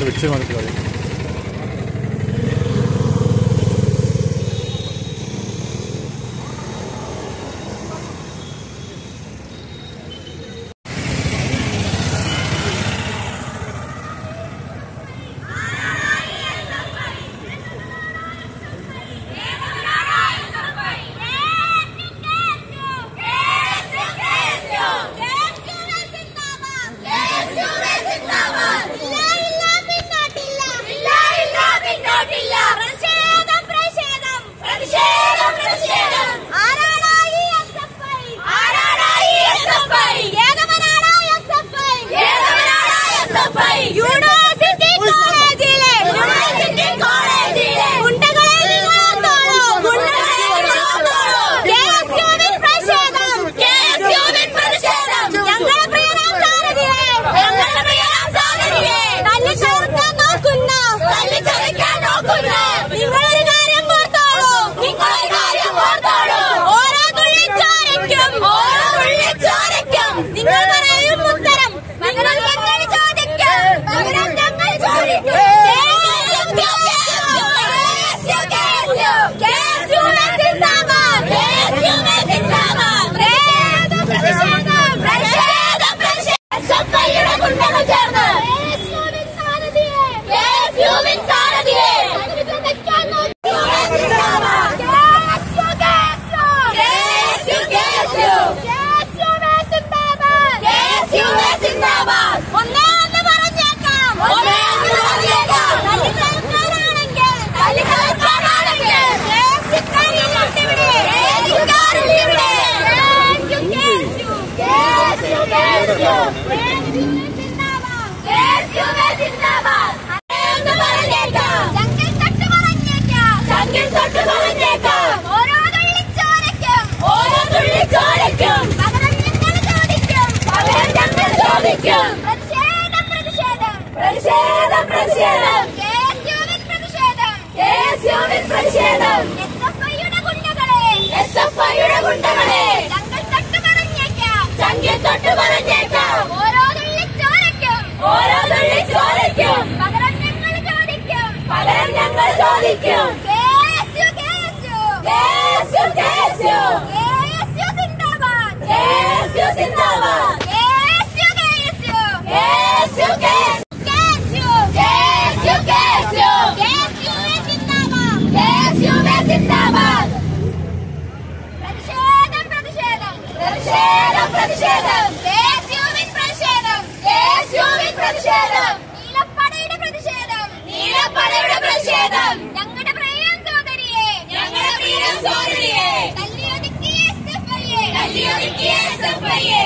അത് വെച്ച് വന്നിട്ട് കാര്യം യൂണിവേഴ്സിറ്റി കോളേജിലെ യൂണിവേഴ്സിറ്റി കോളേജിലെ ഗുണ്ടകളെ നിങ്ങളോർത്തോളൂ ഗുണ്ടകളെ നിങ്ങളോർത്തോളൂ കേഎസ്യുവിൻ പ്രതിഷേധം കേഎസ്യുവിൻ പ്രതിഷേധം ഞങ്ങളുടെ പ്രിയനാം സാരഥിയെ ഞങ്ങളുടെ പ്രിയനാം സാരഥിയെ തല്ലിച്ചതയ്ക്കാൻ നോക്കുന്ന തല്ലിച്ചതയ്ക്കാൻ നോക്കുന്ന നിങ്ങളൊരു കാര്യം ഓർത്തോളൂ നിങ്ങളൊരു കാര്യം ഓർത്തോളൂ ഓരോ തുള്ളിച്ചോരയ്ക്കും ഓരോ തുള്ളിച്ചോരയ്ക്കും നിങ്ങൾ പറയും ഉത്തരം പകരം ഞങ്ങൾ ചോദിക്കും പകരം ഞങ്ങൾ ചോദിക്കും ഒന്നേ ഒന്ന് പറഞ്ഞേക്കാം ഒന്നേ ഒന്ന് പറഞ്ഞേക്കാം തല്ലിച്ചേർക്കാനാണെങ്കിൽ തല്ലിച്ചേർക്കാനാണെങ്കിൽ കേസുകാരിലുണ്ട് ഇവിടെ കേസുകാരുണ്ട് ഇവിടെ കേസു കേസു കേസു കേസു കേസു സിന്ദാബാദ് എന്ന് പറഞ്ഞേക്കാം ചങ്കിൽ തൊട്ട് പറഞ്ഞേക്കാം ചങ്കിൽ തൊട്ട് പറഞ്ഞേക്കാം ഓരോ തുള്ളിച്ചോരയ്ക്കും ഓരോ തുള്ളിച്ചോരയ്ക്കും പകരം ഞങ്ങൾ ചോദിക്കും പകരം ഞങ്ങൾ ചോദിക്കും പ്രതിഷേധം പ്രതിഷേധം പ്രതിഷേധം പ്രതിഷേധം കേസുവിൻ പ്രതിഷേധം കേസുവിൻ പ്രതിഷേധം എസ് എഫ് ഐയുടെ ഗുണ്ടകളെ എസ് എഫ് ഐയുടെ ഗുണ്ടകളെ ചങ്കിൽ തൊട്ട് പറഞ്ഞേക്കാം ചങ്കിൽ തൊട്ട് പറഞ്ഞേക്കാം ഓരോ തുള്ളിച്ചോരയ്ക്കും ഓരോ തുള്ളിച്ചോരയ്ക്കും പകരം ഞങ്ങൾ ചോദിക്കും പകരം ഞങ്ങൾ ചോദിക്കും കേസു കേസു കേസു കേസു കേസു സിന്ദാബാദ് കേസു സിന്ദാബാദ് കേസു കേസു കേസു കേസു കേസു കേസു കേസു സിന്ദാബാദ് കേസു സിന്ദാബാദ് പ്രതിഷേധം പ്രതിഷേധം പ്രതിഷേധം പ്രതിഷേധം കേസ്യുവിൻ പ്രതിഷേധം കേസ്യുവിൻ പ്രതിഷേധം നീലപ്പടയുടെ പ്രതിഷേധം നീലപ്പടയുടെ പ്രതിഷേധം ഞങ്ങളുടെ പ്രിയം സോദരിയെ ഞങ്ങളുടെ പ്രിയം സോദരിയെ തല്ലിയൊതുക്കിയ എസ്എഫ്ഐയെ തല്ലിയൊതുക്കിയ എസ്എഫ്ഐയെ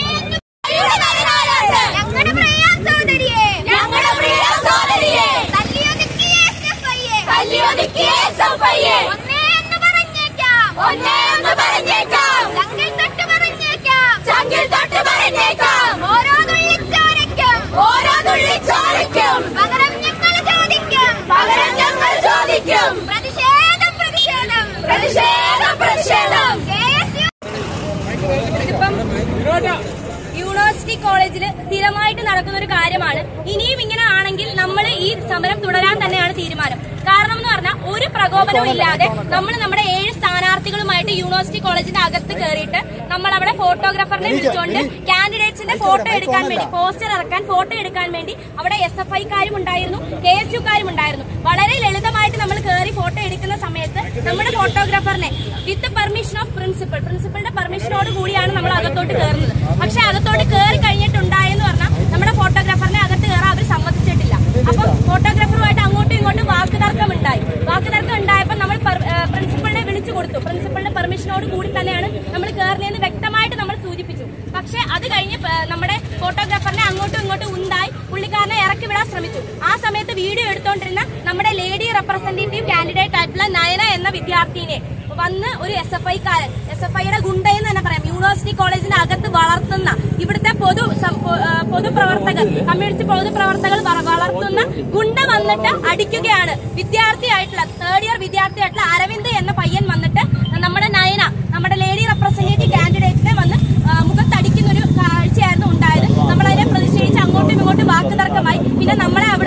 ഞങ്ങളുടെ പ്രിയം സോദരിയെ ഞങ്ങളുടെ പ്രിയം സോദരിയെ തല്ലിയൊതുക്കിയ എസ്എഫ്ഐയെ തല്ലിയൊതുക്കിയ എസ്എഫ്ഐയെ ഒന്നേ എന്ന് പറഞ്ഞേക്കാം ഒന്നേ എന്ന് പറഞ്ഞേക്കാം ചങ്കിൽ തൊട്ട് പറഞ്ഞേക്കാം ചങ്കിൽ തൊട്ട് പറഞ്ഞേക്കാം ഓരോ തുള്ളിച്ചോരയ്ക്കും ഓരോ തുള്ളിച്ചോരയ്ക്കും പകരം ഞങ്ങൾ ചോദിക്കും പകരം ഞങ്ങൾ ചോദിക്കും പ്രതിഷേധം പ്രതിഷേധം പ്രതിഷേധം പ്രതിഷേധം കേസ് ഇതിപ്പം യൂണിവേഴ്സിറ്റി കോളേജിൽ സ്ഥിരമായിട്ട് നടക്കുന്ന ഒരു കാര്യമാണ് ഇനിയും ഇങ്ങനെ ആണെങ്കിൽ നമ്മൾ ഈ സമരം തുടരാൻ തന്നെയാണ് തീരുമാനം കാരണം എന്ന് പറഞ്ഞാൽ ഒരു പ്രകോപനവും ഇല്ലാതെ നമ്മൾ നമ്മുടെ ഏഴ് സ്ഥാനാർത്ഥികളുമായിട്ട് യൂണിവേഴ്സിറ്റി കോളേജിന്റെ അകത്ത് കയറിയിട്ട് നമ്മൾ അവിടെ ഫോട്ടോഗ്രാഫറിനെ വിളിച്ചുകൊണ്ട് കാൻഡിഡേറ്റ്സിന്റെ ഫോട്ടോ എടുക്കാൻ വേണ്ടി പോസ്റ്റർ ഇറക്കാൻ ഫോട്ടോ എടുക്കാൻ വേണ്ടി അവിടെ എസ് എഫ് ഐക്കാരും ഉണ്ടായിരുന്നു കെ എസ് യുക്കാരും ഉണ്ടായിരുന്നു വളരെ ലളിതമായിട്ട് നമ്മൾ കയറി ഫോട്ടോ എടുക്കുന്ന സമയത്ത് നമ്മുടെ ഫോട്ടോഗ്രാഫറിനെ വിത്ത് പെർമിഷൻ ഓഫ് പ്രിൻസിപ്പൽ പ്രിൻസിപ്പളിന്റെ പെർമിഷനോട് കൂടിയാണ് നമ്മൾ അകത്തോട്ട് കയറുന്നത് പക്ഷെ അകത്തോട്ട് കയറി കഴിഞ്ഞിട്ടുണ്ടായെന്ന് പറഞ്ഞാൽ നമ്മുടെ ഫോട്ടോഗ്രാഫറിനെ അകത്ത് കയറാൻ അവർ സമ്മതിച്ചിട്ടില്ല അപ്പം ഫോട്ടോഗ്രാഫറുമായിട്ട് അങ്ങോട്ടും ഇങ്ങോട്ടും വാക്കുതർക്കം ഉണ്ടായി വാക്കുതർക്കം ഉണ്ടായപ്പോൾ നമ്മൾ പ്രിൻസിപ്പളിനെ വിളിച്ചു കൊടുത്തു പ്രിൻസിപ്പളിന്റെ പെർമിഷനോട് കൂടി തന്നെയാണ് നമ്മൾ കയറുന്നതെന്ന് വ്യക്തമായിട്ട് നമ്മൾ സൂചിപ്പിച്ചു പക്ഷെ അത് കഴിഞ്ഞ് പ- നമ്മുടെ ഫോട്ടോഗ്രാഫറിനെ അങ്ങോട്ടും ഇങ്ങോട്ടും ഉണ്ടായി പുള്ളിക്കാരനെ ഇറക്കി വിടാൻ ശ്രമിച്ചു ആ സമയത്ത് വീഡിയോ എടുത്തോണ്ടിരുന്ന നമ്മുടെ ലേഡി റെപ്രസെന്റേറ്റീവ് കാൻഡിഡേറ്റ് ആയിട്ടുള്ള നയന എന്ന വിദ്യാർത്ഥിനെ വന്ന് ഒരു എസ് എഫ് ഐക്കാരൻ എസ് എഫ് ഐയുടെ ഗുണ്ടയെന്ന് തന്നെ പറയാം യൂണിവേഴ്സിറ്റി കോളേജിന് അകത്ത് വളർത്തുന്ന ഇവിടുത്തെ പൊതു സം- പൊ- ആ, പൊതുപ്രവർത്തകർ കമ്മ്യൂണിസ്റ്റ് പൊതുപ്രവർത്തകർ വള- വളർത്തുന്ന ഗുണ്ട വന്നിട്ട് അടിക്കുകയാണ് വിദ്യാർത്ഥിയായിട്ടുള്ള തേർഡ് ഇയർ വിദ്യാർത്ഥിയായിട്ടുള്ള അരവിന്ദ് എന്ന പയ്യൻ വന്നിട്ട് നമ്മുടെ നയന നമ്മുടെ ലേഡി റെപ്രസെന്റേറ്റീവ് കാൻഡിഡേറ്റിനെ വന്ന് ആ, മുഖത്തടിക്കുന്ന ഒരു കാഴ്ചയായിരുന്നു ഉണ്ടായത് നമ്മൾ അതിനെ പ്രതിഷേധിച്ച് അങ്ങോട്ടും ഇങ്ങോട്ടും വാക്കുതർക്കമായി പിന്നെ നമ്മളെ അവിടുന്ന് ആ,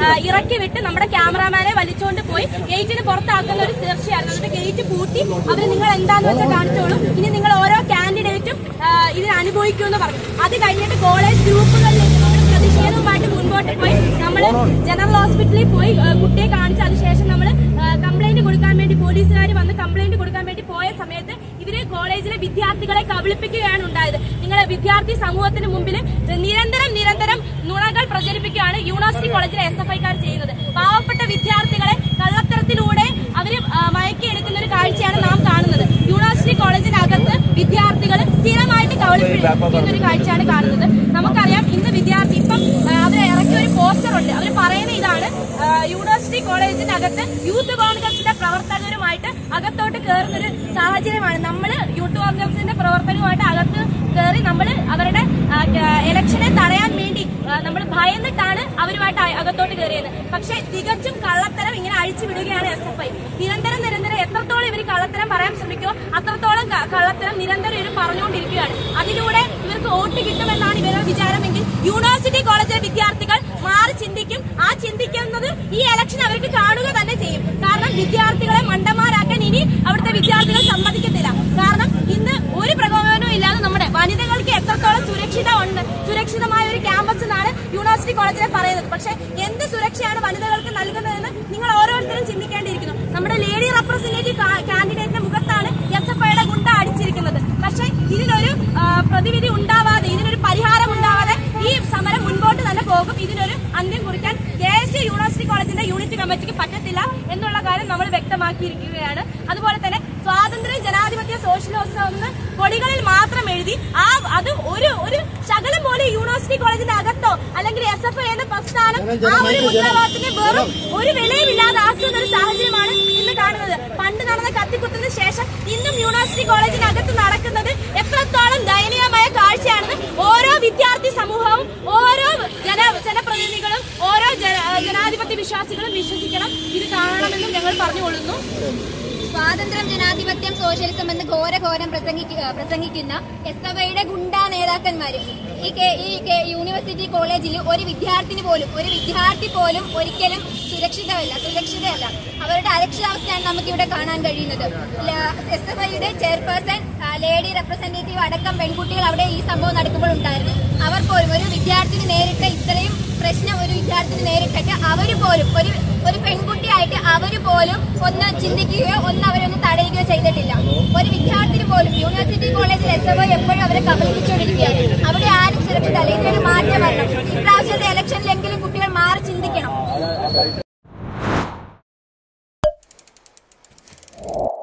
ആ, ഇറക്കി വിട്ട് നമ്മുടെ ക്യാമറാമാനെ വലിച്ചുകൊണ്ട് പോയി ഗേറ്റിന് പുറത്താക്കുന്ന ഒരു തീർച്ചയായിരുന്നു എന്നിട്ട് ഗേറ്റ് പൂട്ടി അവര് നിങ്ങൾ എന്താന്ന് വെച്ചാൽ കാണിച്ചോളൂ ഇനി നിങ്ങൾ ഓരോ കാൻഡിഡേറ്റും ഇതിന് അനുഭവിക്കുമെന്ന് പറഞ്ഞു അത് കഴിഞ്ഞിട്ട് കോളേജ് ഗ്രൂപ്പുകളിലേക്ക് നമ്മൾ പ്രതിഷേധവുമായിട്ട് മുൻപോട്ട് പോയി നമ്മൾ ജനറൽ ഹോസ്പിറ്റലിൽ പോയി ആ, കുട്ടിയെ കാണിച്ച് അതിനുശേഷം നമ്മൾ കംപ്ലൈന്റ് കൊടുക്കാൻ വേണ്ടി പോലീസുകാർ വന്ന് കംപ്ലൈന്റ് കൊടുക്കാൻ വേണ്ടി പോയ സമയത്ത് ഇവര് കോളേജിലെ വിദ്യാർത്ഥികളെ കബളിപ്പിക്കുകയാണ് ഉണ്ടായത് നിങ്ങളെ വിദ്യാർത്ഥി സമൂഹത്തിന് മുമ്പിൽ നിരന്തരം നിരന്തരം നുണകൾ പ്രചരിപ്പിക്കുകയാണ് യൂണിവേഴ്സിറ്റി കോളേജിലെ എസ് എഫ് ഐക്കാർ ചെയ്യുന്നത് പാവപ്പെട്ട വിദ്യാർത്ഥികളെ കള്ളത്തരത്തിലൂടെ അവര് ആ, മയക്കിയെടുക്കുന്ന ഒരു കാഴ്ചയാണ് നാം കാണുന്നത് യൂണിവേഴ്സിറ്റി കോളേജിനകത്ത് വിദ്യാർത്ഥികൾ സ്ഥിരമായിട്ട് കബളിപ്പിക്കുന്ന ഒരു കാഴ്ചയാണ് കാണുന്നത് നമുക്കറിയാം ഇന്ന് വിദ്യാർത്ഥി ഇപ്പം ആ, അവർ ഇറക്കിയ ഒരു പോസ്റ്റർ ഉണ്ട് അവർ പറയുന്ന ഇതാണ് ആ, യൂണിവേഴ്സിറ്റി കോളേജിനകത്ത് യൂത്ത് കോൺഗ്രസിന്റെ പ്രവർത്തകരുമായിട്ട് അകത്തോട്ട് കയറുന്ന ഒരു സാഹചര്യമാണ് നമ്മൾ യൂത്ത് കോൺഗ്രസിന്റെ പ്രവർത്തകരുമായിട്ട് അകത്ത് കയറി നമ്മൾ അവരുടെ ആ, ക- ഇലക്ഷനെ തടയാൻ വേണ്ടി നമ്മൾ ഭയന്നിട്ടാണ് അവരുമായിട്ട് അ- അകത്തോട്ട് കയറിയത് പക്ഷേ തികച്ചും കള്ളത്തരം ഇങ്ങനെ അഴിച്ചു വിടുകയാണ് എസ് എഫ് ഐ നിരന്തരം നിരന്തരം എത്രത്തോളം ഇവർ കള്ളത്തരം പറയാൻ ശ്രമിക്കുമോ അത്രത്തോളം ക- കള്ളത്തരം നിരന്തരം ഇവർ പറഞ്ഞുകൊണ്ടിരിക്കുകയാണ് അതിലൂടെ ഇവർക്ക് വോട്ട് കിട്ടുമെന്നാണ് ഇവരുടെ വിചാരമെങ്കിൽ യൂണിവേഴ്സിറ്റി കോളേജിലെ വിദ്യാർത്ഥികൾ മാറി ചിന്തിക്കും ആ ചിന്തിക്കുന്നത് ഈ ഇലക്ഷൻ അവർക്ക് കാണുക തന്നെ ചെയ്യും കാരണം വിദ്യാർത്ഥികളെ മണ്ടന്മാരാക്കാൻ ഇനി അവിടുത്തെ വിദ്യാർത്ഥികൾ സമ്മതിക്കത്തില്ല കാരണം ഇന്ന് ഒരു പ്രകോപനവും ഇല്ലാതെ നമ്മുടെ വനിതകൾക്ക് എത്രത്തോളം സുരക്ഷിത ഉണ്ട് സുരക്ഷിതമായ ഒരു ക്യാമ്പസ് എന്നാണ് യൂണിവേഴ്സിറ്റി കോളേജിലെ പറയുന്നത് പക്ഷെ എന്ത് സുരക്ഷയാണ് വനിതകൾക്ക് നൽകുന്നതെന്ന് നിങ്ങൾ ഓരോരുത്തരും ചിന്തിക്കേണ്ടിയിരിക്കുന്നു നമ്മുടെ ലേഡി റെപ്രസെന്റേറ്റീവ് കാൻഡിഡേറ്റിന്റെ മുഖത്താണ് എസ് എഫ് ഐയുടെ ഗുണ്ട അടിച്ചിരിക്കുന്നത് പക്ഷെ ഇതിനൊരു ആ, പ്രതിവിധി ഉണ്ടാവാതെ ഇതിനൊരു പരിഹാരം ഉണ്ടാവാതെ ഈ സമരം മുൻപോട്ട് തന്നെ പോകും ഇതിനൊരു അന്ത്യം കുറിക്കാൻ കെ എസ് യു യൂണിവേഴ്സിറ്റി കോളേജിന്റെ യൂണിറ്റ് കമ്മിറ്റിക്ക് പറ്റത്തില്ല എന്നുള്ള കാര്യം നമ്മൾ വ്യക്തമാക്കിയിരിക്കുകയാണ് അതുപോലെ തന്നെ സ്വാതന്ത്ര്യ ജനാധിപത്യ സോഷ്യലിസം എന്ന് കൊടികളിൽ മാത്രം എഴുതി ആ അത് ഒരു ഒരു ശകലം പോലും യൂണിവേഴ്സിറ്റി കോളേജിന്റെ അകത്തോ അല്ലെങ്കിൽ എസ് എഫ് ഐ എന്ന പ്രസ്ഥാനം ആ ഒരു മുദ്രാവാക്യത്തിന് വെറും ഒരു വിലയുമില്ലാതെ ആക്കുന്ന ഒരു സാഹചര്യമാണ് ഇന്ന് കാണുന്നത് പണ്ട് നടന്ന കത്തിക്കുത്തിന് ശേഷം ഇന്നും യൂണിവേഴ്സിറ്റി കോളേജിനകത്ത് നടക്കുന്നത് എത്രത്തോളം ദയനീയമായ കാഴ്ചയാണെന്ന് ഓരോ വിദ്യാർത്ഥി സമൂഹവും ഓരോ ജന ജനപ്രതിനിധികളും ഓരോ ജന- ജനാധിപത്യ വിശ്വാസികളും വിശ്വസിക്കണം ഇത് കാണണമെന്നും ഞങ്ങൾ പറഞ്ഞുകൊള്ളുന്നു സ്വാതന്ത്ര്യം ജനാധിപത്യം സോഷ്യലിസം എന്ന് ഘോരഘോരം പ്രസംഗിക്ക- പ്രസംഗിക്കുന്ന എസ് എഫ് ഐയുടെ ഗുണ്ടാ നേതാക്കന്മാര് ഈ കെ- ഈ കെ- യൂണിവേഴ്സിറ്റി കോളേജിൽ ഒരു വിദ്യാർത്ഥിനി പോലും ഒരു വിദ്യാർത്ഥി പോലും ഒരിക്കലും സുരക്ഷിതമല്ല സുരക്ഷിതയല്ല അവരുടെ അരക്ഷിതാവസ്ഥയാണ് നമുക്ക് ഇവിടെ കാണാൻ കഴിയുന്നത് എസ് എഫ് ഐയുടെ ചെയർപേഴ്സൺ ആ, ലേഡി റെപ്രസെന്റേറ്റീവ് അടക്കം പെൺകുട്ടികൾ അവിടെ ഈ സംഭവം നടക്കുമ്പോൾ ഉണ്ടായിരുന്നു അവർ പോലും ഒരു വിദ്യാർത്ഥിനി നേരിട്ട ഇത്രയും പ്രശ്നം ഒരു വിദ്യാർത്ഥിനി നേരിട്ടിട്ട് അവര് പോലും ഒരു ഒരു പെൺകുട്ടിയായിട്ട് അവര് പോലും ഒന്ന് ചിന്തിക്കുകയോ ഒന്ന് അവരൊന്ന് തടയുകയോ ചെയ്തിട്ടില്ല ഒരു വിദ്യാർത്ഥിനി പോലും യൂണിവേഴ്സിറ്റി കോളേജിൽ എസ് എഫ് എപ്പോഴും അവരെ കബളിപ്പിച്ചുകൊണ്ടിരിക്കുകയാണ് അവിടെ ആരും സുരക്ഷിതല്ല ഇതിനൊരു മാറ്റം വരണം ഇപ്രാവശ്യത്തെ ഇലക്ഷനിലെങ്കിലും കുട്ടികൾ മാറി ചിന്തിക്കണം